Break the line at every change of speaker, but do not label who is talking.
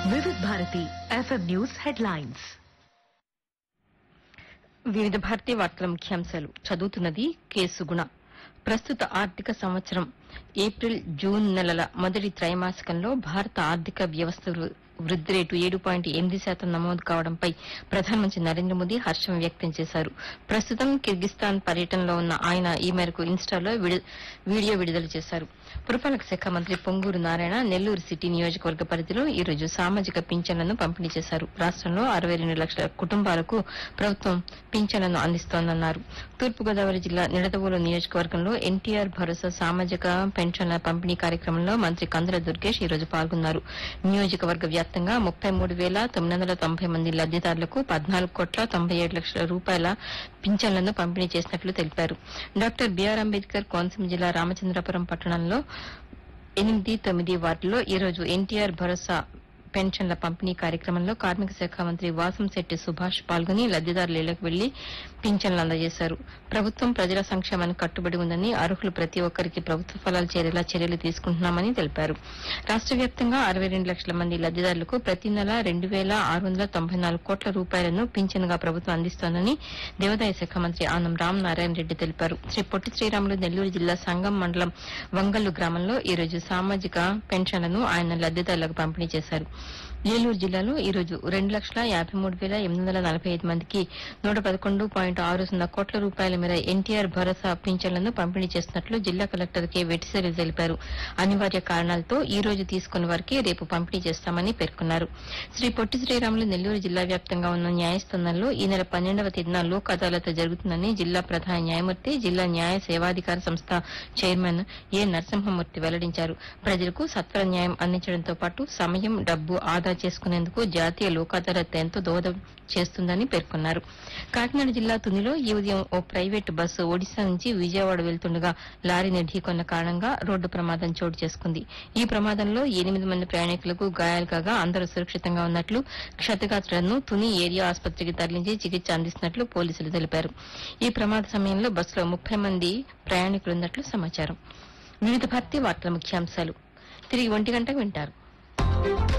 వివిధ Bharati FM news headlines
వివిధ భారతీయ వార్తల ముఖ్యాంశాలు చదువుతున్నది కేసు గుణ ప్రస్తుత ఆర్థిక సంవత్సరం ఏప్రిల్ జూన్ నెలల మొదటి త్రైమాసికంలో భారత ఆర్థిక వ్యవస్థ వృ- వృద్ది రేటు ఏడు పాయింట్ ఎనిమిది శాతం నమోదు కావడంపై ప్రధానమంత్రి నరేంద్ర మోదీ హర్షం వ్యక్తం చేశారు ప్రస్తుతం కిర్గిస్తాన్ పర్యటనలో ఉన్న ఆయన ఈ మేరకు ఇన్స్టాలో విడు- వీడియో విడుదల చేశారు పురపాలక శాఖ మంత్రి పొంగూరు నారాయణ నెల్లూరు సిటీ నియోజకవర్గ పరిధిలో ఈ రోజు సామాజిక పింఛన్లను పంపిణీ చేశారు రాష్టంలో అరవై రెండు లక్షల కుటుంబాలకు ప్రభుత్వం పింఛన్లను అందిస్తోందన్నారు తూర్పుగోదావరి జిల్లా నిడదవోలు నియోజకవర్గంలో ఎన్టీఆర్ భరోసా సామాజిక పెన్షన్ల పంపిణీ కార్యక్రమంలో మంత్రి కందుల దుర్గేష్ ఈ రోజు పాల్గొన్నారు నియోజకవర్గ వ్యాప్తంగా ముప్పై మూడు వేల తొమ్మిది వందల తొంభై మంది లబ్దిదారులకు పద్నాలుగు కోట్ల తొంభై ఏడు లక్షల రూపాయల పింఛన్లను పంపిణీ చేసినట్లు తెలిపారు డాక్టర్ బీఆర్ అంబేద్కర్ కోనసీమ జిల్లా రామచంద్రపురం పట్టణంలో ఎనిమిది తొమ్మిది వార్డుల్లో ఈ రోజు ఎన్టీఆర్ భరోసా పెన్షన్ల పంపిణీ కార్యక్రమంలో కార్మిక శాఖ మంత్రి వాసంశెట్టి సుభాష్ పాల్గొని లబ్దిదారుల ఇళ్లకు వెళ్లి పింఛన్లు అందజేశారు ప్రభుత్వం ప్రజల సంక్షేమానికి కట్టుబడి ఉందని అర్హులు ప్రతి ఒక్కరికి ప్రభుత్వ ఫలాలు చేరేలా చర్యలు తీసుకుంటున్నామని తెలిపారు రాష్ట వ్యాప్తంగా అరవై రెండు లక్షల మంది లబ్దిదారులకు ప్రతి నెల రెండు వేల ఆరు వందల తొంభై నాలుగు కోట్ల రూపాయలను పింఛన్గా ప్రభుత్వం అందిస్తోందని దేవాదాయ శాఖ మంత్రి ఆనం రామ్ నారాయణ రెడ్డి తెలిపారు శ్రీ పొట్టి శ్రీరాములు నెల్లూరు జిల్లా సంగం మండలం వంగల్లు గ్రామంలో ఈ రోజు సామాజిక పెన్షన్లను ఆయన లబ్దిదారులకు పంపిణీ చేశారు ఏలూరు జిల్లాలో ఈ రోజు రెండు లక్షల యాభై మూడు వేల ఎనిమిది వందల నలభై ఐదు మందికి నూట పదకొండు పాయింట్ ఆరు సున్నా కోట్ల రూపాయల మేర ఎన్టీఆర్ భరోసా పింఛన్లను పంపిణీ చేస్తున్నట్లు జిల్లా కలెక్టర్ కె వెటిసరి తెలిపారు అనివార్య కారణాలతో ఈ రోజు తీసుకున్న వారికి రేపు పంపిణీ చేస్తామని పేర్కొన్నారు శ్రీ పొట్టి శ్రీరాములు నెల్లూరు జిల్లా వ్యాప్తంగా ఉన్న న్యాయస్థానాల్లో ఈ నెల పన్నెండవ తేదీన లోక్ అదాలత్ జరుగుతుందని జిల్లా ప్రధాన న్యాయమూర్తి జిల్లా న్యాయ సేవాధికార సంస్థ చైర్మన్ ఏ నరసింహమూర్తి వెల్లడించారు ప్రజలకు సత్వర న్యాయం అందించడంతో పాటు సమయం డబ్బు ఆదా చేసుకునేందుకు జాతీయ లోక్ అదాలత్ ఎంతో దోహదం చేస్తుందని పేర్కొన్నారు కాకినాడ జిల్లా తునిలో ఈ ఉదయం ఓ ప్రైవేటు బస్సు ఒడిశా నుంచి విజయవాడ వెళ్తుండగా లారీని ఢీకొన్న కారణంగా రోడ్డు ప్రమాదం చోటు చేసుకుంది ఈ ప్రమాదంలో ఎనిమిది మంది ప్రయాణికులకు గాయాలు కాగా అందరూ సురక్షితంగా ఉన్నట్లు క్షతగాత్రులను తుని ఏరియా ఆసుపత్రికి తరలించి చికిత్స అందిస్తున్నట్లు పోలీసులు తెలిపారు ఈ ప్రమాద సమయంలో బస్సులో ముప్పై మంది ప్రయాణికులున్నట్లు సమాచారం వివిధ భర్తీ వార్తల ముఖ్యాంశాలు తిరిగి ఒంటి గంటకు వింటారు